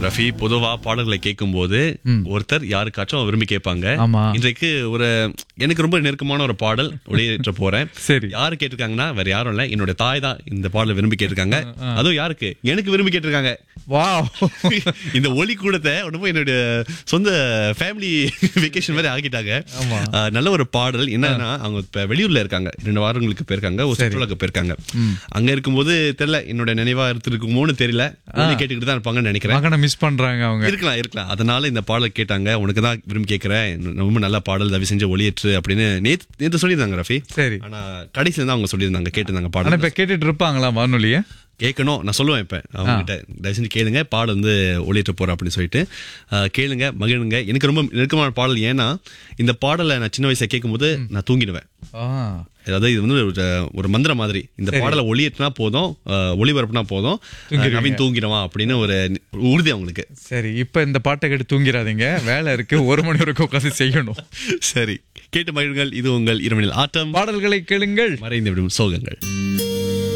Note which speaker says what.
Speaker 1: ரஃபி பொதுவா பாடல்களை கேட்கும்போது ஒருத்தர் யாருக்காச்சும் விரும்பி கேட்பாங்க
Speaker 2: ஆமா.
Speaker 1: இன்றைக்கு ஒரு எனக்கு ரொம்ப நெருக்கமான ஒரு பாடல் ஒளியேற்ற போறேன்
Speaker 2: சரி.
Speaker 1: யாரு கேட்டிருக்காங்கன்னா வேற யாரும் இல்ல என்னோட தாய் தான் இந்த பாடலை விரும்பி கேட்டிருக்காங்க அதுவும் யாருக்கு எனக்கு விரும்பி கேட்டிருக்காங்க
Speaker 2: வாவ்
Speaker 1: இந்த ஒளி கூடத்தை உடனே போய் என்னோட சொந்த ஃபேமிலி வெக்கேஷன் மாதிரி ஆக்கிட்டாங்க
Speaker 2: ஆமா.
Speaker 1: ஆஹ் நல்ல ஒரு பாடல் என்னன்னா அவங்க இப்ப வெளியூர்ல இருக்காங்க ரெண்டு வாரங்களுக்கு போயிருக்காங்க ஒரு சுற்றுலாக்கு போயிருக்காங்க அங்க இருக்கும்போது தெரியல என்னோட நினைவா இருந்திருக்குமோன்னு தெரியல ஒளி கேட்டுக்கிட்டு தான் இருப்பாங்கன்னு நினைக்கிறேன்
Speaker 2: மகனை மிஸ் பண்றாங்க அவங்க
Speaker 1: இருக்கலாம் இருக்கலாம் அதனால இந்த பாடல் கேட்டாங்க உனக்கு தான் விரும்பி கேட்கிறேன் ரொம்ப நல்ல பாடல் தவி செஞ்சு ஒளியேற்று அப்படின்னு நேத்து நேத்து சொல்லியிருந்தாங்க ரஃபி
Speaker 2: சரி
Speaker 1: ஆனா கடைசியில தான் அவங்க சொல்லியிருந்தாங்க கேட்டிருந்தாங்க
Speaker 2: ஆனா
Speaker 1: பாடல்
Speaker 2: இப்ப கேட்டுட்டு இருப்பாங்களா வானொலிய
Speaker 1: கேட்கணும் நான் சொல்லுவேன் இப்ப அவங்க கிட்ட தயவு செஞ்சு கேளுங்க பாடல் வந்து ஒளியேற்ற போறேன் அப்படின்னு சொல்லிட்டு ஆஹ் கேளுங்க மகிழுங்க எனக்கு ரொம்ப நெருக்கமான பாடல் ஏன்னா இந்த பாடலை நான் சின்ன வயசுல கேட்கும்போது நான் தூங்கிடுவேன்
Speaker 2: ஆ,
Speaker 1: அதாவது இது வந்து ஒரு ஒரு மந்திரம் மாதிரி இந்த பாடலை ஒளியேற்றினா போதும் ஆஹ் ஒளிபரப்புனா போதும் ஆஹ் நவீன் தூங்கிடுவான் அப்படின்னு ஒரு உறுதி அவங்களுக்கு
Speaker 2: சரி இப்ப இந்த பாட்டை கேட்டு தூங்கிடாதீங்க வேலை இருக்கு ஒரு மணி வரைக்கும் உட்காந்து செய்யணும்
Speaker 1: சரி கேட்டு மகிழுங்கள் இது உங்கள் இரவனில் ஆட்டம்
Speaker 2: பாடல்களை கேளுங்கள்
Speaker 1: மறைந்து விடும் சோகங்கள்